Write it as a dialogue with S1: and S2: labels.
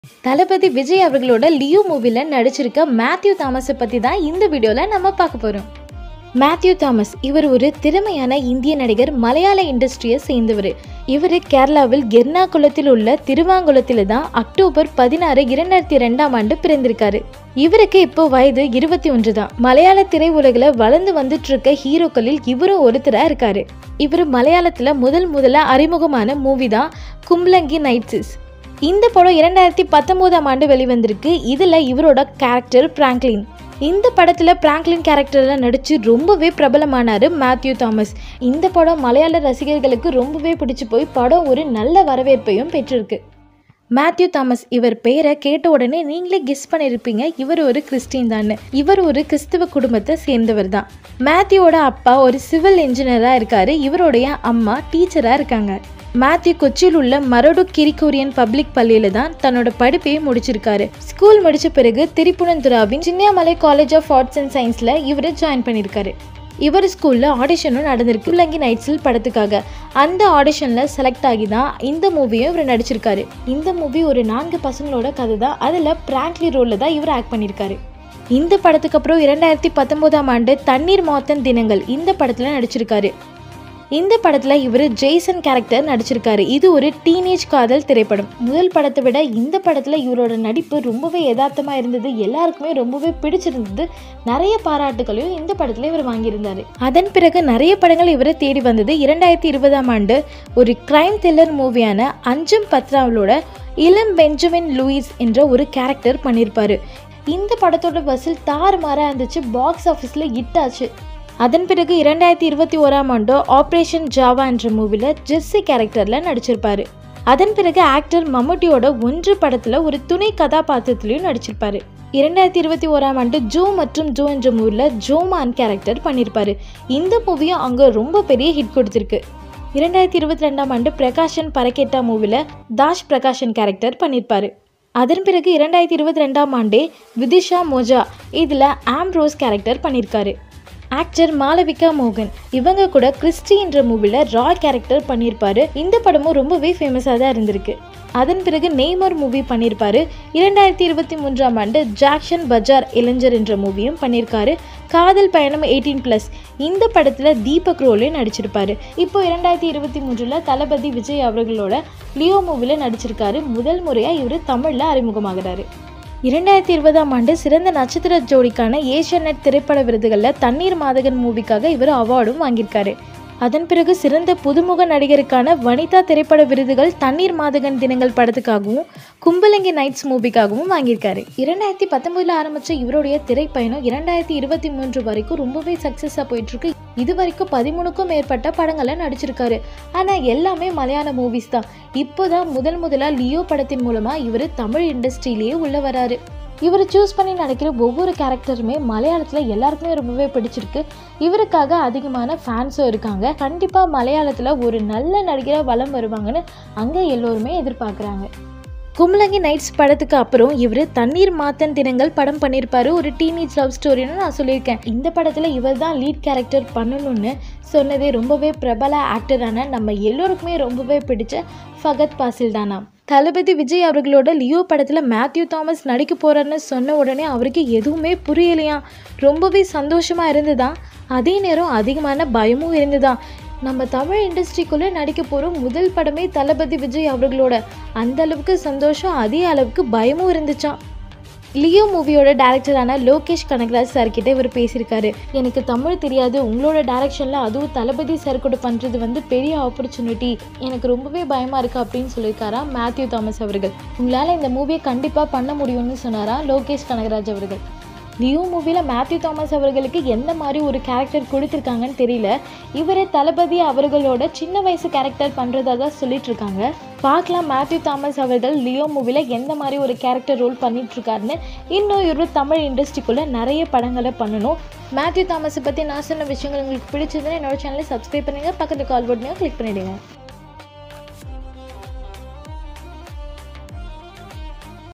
S1: தளபதி விஜய் அவர்களோட லியோ மூவில நடிச்சிருக்க மேத்யூ தாமஸை பத்தி தான் இந்த வீடியோல நம்ம பார்க்க போறோம் மேத்யூ தாமஸ் இவர் ஒரு திறமையான இந்திய நடிகர் மலையாள இண்டஸ்ட்ரியை சேர்ந்தவர் இவர் கேரளாவில் எர்ணாகுளத்தில் உள்ள திருவாங்குளத்தில் தான் அக்டோபர் பதினாறு இரண்டாயிரத்தி ரெண்டாம் ஆண்டு பிறந்திருக்காரு இவருக்கு இப்போ வயது இருபத்தி ஒன்று தான் மலையாள திரையுலகில் வளர்ந்து வந்துட்டு இருக்க ஹீரோக்களில் இவரும் ஒருத்தரா இருக்காரு இவர் மலையாளத்துல முதல் முதல்ல அறிமுகமான மூவி தான் கும்லங்கி நைட்ஸஸ் இந்த படம் இரண்டாயிரத்தி பத்தொம்போதாம் ஆண்டு வெளிவந்திருக்கு இதில் இவரோட கேரக்டர் பிராங்க்லின் இந்த படத்தில் பிராங்க்லின் கேரக்டரில் நடித்து ரொம்பவே பிரபலமானார் மேத்யூ தாமஸ் இந்த படம் மலையாள ரசிகர்களுக்கு ரொம்பவே பிடிச்சு போய் படம் ஒரு நல்ல வரவேற்பையும் பெற்றிருக்கு மேத்யூ தாமஸ் இவர் பெயரை கேட்ட உடனே நீங்களே கெஸ் பண்ணியிருப்பீங்க இவர் ஒரு கிறிஸ்டின் தான் இவர் ஒரு கிறிஸ்துவ குடும்பத்தை சேர்ந்தவர் தான் மேத்யூவோட அப்பா ஒரு சிவில் இன்ஜினியராக இருக்காரு இவருடைய அம்மா டீச்சராக இருக்காங்க மேத்யூ கொச்சியில் உள்ள மரடு கிரிகோரியன் பப்ளிக் பள்ளியில தான் தன்னோட படிப்பையும் முடிச்சிருக்காரு ஸ்கூல் முடிச்ச பிறகு திரிபுவனந்துராவின் Chinniyamalai college of arts and சயின்ஸ்ல இவர் ஜாயின் பண்ணியிருக்காரு இவர் ஸ்கூலில் ஆடிஷனும் நடந்திருக்கு உலங்கி நைட்ஸில் படத்துக்காக அந்த ஆடிஷனில் செலக்ட் ஆகி தான் இந்த மூவியும் இவர் நடிச்சிருக்காரு இந்த மூவி ஒரு நான்கு பசங்களோட கதை தான் அதில் பிராங்க்லி ரோலில் தான் இவர் ஆக்ட் பண்ணியிருக்காரு இந்த படத்துக்கு அப்புறம் இரண்டாயிரத்தி பத்தொம்போதாம் ஆண்டு தண்ணீர் மாத்தன் தினங்கள் இந்த படத்தில் நடிச்சிருக்காரு இந்த படத்தில் இவர் ஜெய்சன் கேரக்டர் நடிச்சிருக்காரு இது ஒரு டீனேஜ் காதல் திரைப்படம் முதல் படத்தை விட இந்த படத்தில் இவரோட நடிப்பு ரொம்பவே யதார்த்தமாக இருந்தது எல்லாருக்குமே ரொம்பவே பிடிச்சிருந்தது நிறைய பாராட்டுகளையும் இந்த படத்தில் இவர் வாங்கியிருந்தார் அதன் பிறகு நிறைய படங்கள் இவரை தேடி வந்தது இரண்டாயிரத்தி இருபதாம் ஆண்டு ஒரு கிரைம் த்ரில்லர் மூவியான அஞ்சம் பத்ராவலோட இளம் பெஞ்சமின் லூயிஸ் என்ற ஒரு கேரக்டர் பண்ணியிருப்பாரு இந்த படத்தோட வசூல் தாறுமாறாக இருந்துச்சு பாக்ஸ் ஆஃபீஸில் இட்டாச்சு அதன் பிறகு இரண்டாயிரத்தி இருபத்தி ஓராம் ஆண்டு ஆப்ரேஷன் ஜாவா என்ற மூவியில் ஜெஸ்ஸி கேரக்டரில் நடிச்சிருப்பாரு அதன் பிறகு ஆக்டர் மம்முட்டியோட ஒன்று படத்தில் ஒரு துணை கதாபாத்திரத்திலையும் நடிச்சிருப்பாரு இரண்டாயிரத்தி இருபத்தி ஓராம் ஆண்டு ஜோ மற்றும் ஜோ என்ற மூவியில் ஜோமான் கேரக்டர் பண்ணியிருப்பாரு இந்த மூவியும் அங்கே ரொம்ப பெரிய ஹிட் கொடுத்துருக்கு இரண்டாயிரத்தி இருபத்தி ரெண்டாம் ஆண்டு பிரகாஷன் பரக்கேட்டா மூவியில் தாஷ் பிரகாஷன் கேரக்டர் பண்ணியிருப்பாரு அதன் பிறகு இரண்டாயிரத்தி இருபத்தி ரெண்டாம் ஆண்டே விதிஷா மோஜா இதில் ஆம்ரோஸ் கேரக்டர் பண்ணியிருக்காரு ஆக்டர் மாளவிகா மோகன் இவங்க கூட கிறிஸ்டி என்ற மூவில ராய் கேரக்டர் பண்ணியிருப்பாரு இந்த படமும் ரொம்பவே ஃபேமஸாக தான் இருந்திருக்கு அதன் பிறகு நெய்மர் மூவி பண்ணியிருப்பாரு இரண்டாயிரத்தி இருபத்தி மூன்றாம் ஆண்டு ஜாக்சன் பஜார் இளைஞர் என்ற மூவியும் பண்ணியிருக்காரு காதல் பயணம் எயிட்டீன் ப்ளஸ் இந்த படத்தில் தீபக் ரோலையும் நடிச்சிருப்பாரு இப்போ இரண்டாயிரத்தி இருபத்தி மூன்றில் தளபதி விஜய் அவர்களோட லியோ மூவியில் நடிச்சிருக்காரு முதல் முறையாக இவர் தமிழில் அறிமுகமாகிறாரு இரண்டாயிரத்தி இருபதாம் ஆண்டு சிறந்த நட்சத்திர ஜோடிக்கான ஏஷியநெட் திரைப்பட விருதுகளில் தண்ணீர் மாதகன் மூவிக்காக இவர் அவார்டும் வாங்கியிருக்காரு அதன் பிறகு சிறந்த புதுமுக நடிகருக்கான வனிதா திரைப்பட விருதுகள் தண்ணீர் மாதகன் தினங்கள் படத்துக்காகவும் கும்பலங்கி நைட்ஸ் மூவிக்காகவும் வாங்கியிருக்காரு இரண்டாயிரத்தி பத்தொன்பதுல ஆரம்பிச்ச இவருடைய திரைப்பயணம் இரண்டாயிரத்தி இருபத்தி மூன்று வரைக்கும் ரொம்பவே சக்சஸாக போயிட்டு இருக்கு இது வரைக்கும் பதிமூணுக்கும் மேற்பட்ட படங்களை நடிச்சிருக்காரு ஆனால் எல்லாமே மலையாள மூவிஸ் தான் இப்போதான் முதல் முதலாக லியோ படத்தின் மூலமாக இவர் தமிழ் இண்டஸ்ட்ரியிலேயே உள்ள வராரு இவர் சூஸ் பண்ணி நடிக்கிற ஒவ்வொரு கேரக்டருமே மலையாளத்தில் எல்லாருக்குமே ரொம்பவே பிடிச்சிருக்கு இவருக்காக அதிகமான ஃபேன்ஸும் இருக்காங்க கண்டிப்பாக மலையாளத்தில் ஒரு நல்ல நடிகராக வலம் வருவாங்கன்னு அங்கே எல்லோருமே எதிர்பார்க்குறாங்க கும்பலங்கி நைட்ஸ் படத்துக்கு அப்புறம் இவர் தண்ணீர் மாத்தன் தினங்கள் படம் பண்ணியிருப்பாரு ஒரு டீனேஜ் லவ் ஸ்டோரின்னு நான் சொல்லியிருக்கேன் இந்த படத்தில் இவர் தான் லீட் கேரக்டர் பண்ணணும்னு சொன்னதே ரொம்பவே பிரபல ஆக்டரான நம்ம எல்லோருக்குமே ரொம்பவே பிடிச்ச ஃபகத் பாசில் தானா தளபதி விஜய் அவர்களோட லியோ படத்தில் மேத்யூ தாமஸ் நடிக்க போகிறாருன்னு சொன்ன உடனே அவருக்கு எதுவுமே புரியலையா ரொம்பவே சந்தோஷமாக இருந்ததா அதே நேரம் அதிகமான பயமும் இருந்ததா நம்ம தமிழ் இண்டஸ்ட்ரிக்குள்ளே நடிக்க போகிறோம் முதல் படமே தளபதி விஜய் அவர்களோட அந்த அளவுக்கு சந்தோஷம் அதே அளவுக்கு பயமும் இருந்துச்சான் லியோ மூவியோட டேரக்டரான லோகேஷ் கனகராஜ் சார் கிட்ட இவர் பேசியிருக்காரு எனக்கு தமிழ் தெரியாது உங்களோட டேரக்ஷனில் அதுவும் தளபதி சார் கூட பண்ணுறது வந்து பெரிய ஆப்பர்ச்சுனிட்டி எனக்கு ரொம்பவே பயமாக இருக்குது அப்படின்னு சொல்லியிருக்காரா மேத்யூ தாமஸ் அவர்கள் உங்களால் இந்த மூவியை கண்டிப்பாக பண்ண முடியும்னு சொன்னாரா லோகேஷ் கனகராஜ் அவர்கள் லியோ மூவியில் மேத்யூ தாமஸ் அவர்களுக்கு எந்த மாதிரி ஒரு கேரக்டர் கொடுத்துருக்காங்கன்னு தெரியல இவரே தளபதி அவர்களோட சின்ன வயசு கேரக்டர் பண்ணுறதா தான் சொல்லிட்டு இருக்காங்க பார்க்கலாம் மேத்யூ தாமஸ் அவர்கள் லியோ மூவியில் எந்த மாதிரி ஒரு கேரக்டர் ரோல் பண்ணிட்டு இருக்காருன்னு இன்னும் இவர் தமிழ் இண்டஸ்ட்ரிக்குள்ளே நிறைய படங்களை பண்ணணும் மேத்யூ தாமஸை பற்றி நான் சொன்ன விஷயங்கள் உங்களுக்கு பிடிச்சதுன்னு என்னோட சேனலை சப்ஸ்கிரைப் பண்ணுங்கள் பக்கத்தில் கால் பட்டனையும் கிளிக் பண்ணிவிடுங்க